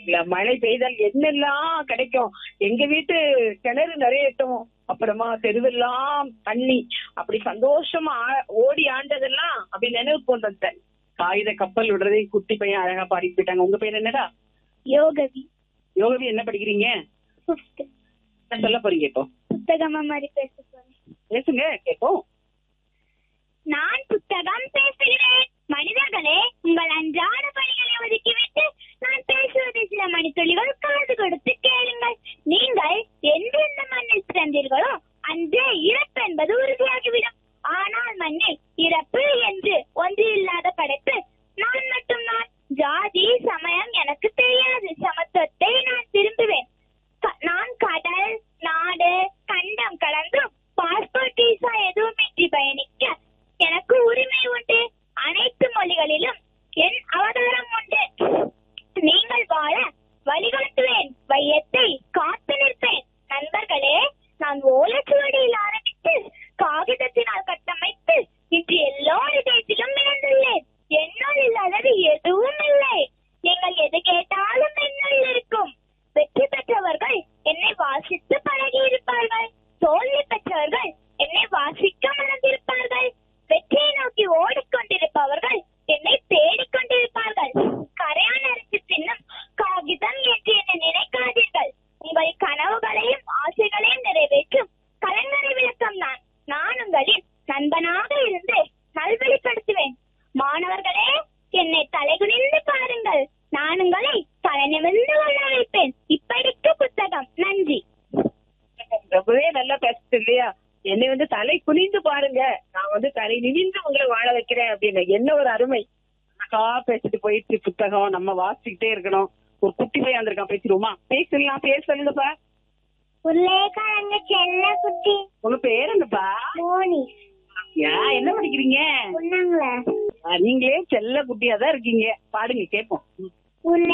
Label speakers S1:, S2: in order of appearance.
S1: இல்ல மழை பெய்தால் என்னெல்லாம் கிடைக்கும் எங்க வீட்டு கிணறு நிறையட்டும் அப்புறமா தெருவெல்லாம் தண்ணி அப்படி சந்தோஷமா ஆ- ஓடி ஆண்டதெல்லாம் அப்படி நினைவு கொண்டு வந்தேன் காகித கப்பல் விடுறதை குட்டி பையன் அழகா பாடிட்டு போயிட்டாங்க உங்க பேர் என்னடா
S2: யோகவி
S1: யோகவி என்ன படிக்கிறீங்க
S2: ஃபிஃப்த்
S1: என்ன சொல்ல போறீங்க இப்போ
S2: புத்தகமா மாதிரி பேச போறேன்
S1: பேசுங்க கேட்போம்
S2: நான் புத்தகம் பேசுகிறேன் மனிதர்களே உங்கள் அன்றாட பணிகளை ஒதுக்கிவிட்டு நான் பேசுவதை சில மணித்துளிகள் காது கொடுத்து கேளுங்கள் நீங்கள் என்று இந்த மண்ணில் பிறந்தீர்களோ அன்றே இறப்பு என்பது உறுதியாகிவிடும் ஆனால் மண்ணில் இறப்பு என்று ஒன்று இல்லாத படைப்பு நான் மட்டும் நான் ஜாதி சமயம் எனக்கு தெரியாது சமத்துவத்தை நான் விரும்புவேன் க- நான் கடல் நாடு கண்டம் கலந்தும் பாஸ்போர்ட் விசா எதுவுமின்றி பயணிக்க எனக்கு உரிமை உண்டு அனைத்து மொழிகளிலும் என் அவதாரம் உண்டு நீங்கள் வாழ வழிகாட்டுவேன் வையத்தை காத்து நிற்பேன் நண்பர்களே நான் ஓலைச்சுவடியில் ஆரம்பித்து காகிதத்தினால் கட்டமைத்து இன்று எல்லோரிடத்திலும் இணைந்துள்ளேன் என்னுள் இல்லாதது எதுவும் இல்லை நீங்கள் எது கேட்டாலும் என்னுள் இருக்கும் வெற்றி பெற்றவர்கள் என்னை வாசித்து பழகி இருப்பார்கள் தோல்வி பெற்றவர்கள் என்னை வாசிக்க மறந்திருப்பார்கள் வெற்றியை நோக்கி ஓடிக்கொண்டிருப்பவர்கள் என்னை தேடிக் கொண்டிருப்பார்கள் கரையான அரிசி தின்னும் காகிதம் என்று என்னை நினைக்காதீர்கள் உங்கள் கனவுகளையும் ஆசைகளையும் நிறைவேற்றும் கலைஞரை விளக்கம் நான் நான் உங்களின் நண்பனாக இருந்து நல்வழிப்படுத்துவேன் மாணவர்களே என்னை தலைகுனிந்து பாருங்கள் நான் உங்களை தலை நிமிர்ந்து கொள்ள வைப்பேன் இப்படிக்கு புத்தகம் நன்றி
S1: ரொம்பவே நல்லா பேசுது இல்லையா என்னை வந்து தலை குனிந்து பாருங்க நான் வந்து தலை நிமிந்து உங்களை வாழ வைக்கிறேன் அப்படின்னு என்ன ஒரு அருமை அக்கா பேசிட்டு போயிடுச்சு புத்தகம் நம்ம வாசிச்சுக்கிட்டே இருக்கணும் ஒரு குட்டி பையன் வந்திருக்கான் பேசிடுவோமா பேசலாம் பேர் சொல்லுங்கப்பா
S2: உருளைக்கிழங்கு செல்ல குட்டி
S1: உங்க பேர் என்னப்பா
S2: மோனி
S1: ஏன் என்ன படிக்கிறீங்க
S2: சொன்னாங்களே
S1: ஆ, நீங்களே செல்ல குட்டியா தான் இருக்கீங்க பாடுங்க கேட்போம்
S2: உன்னை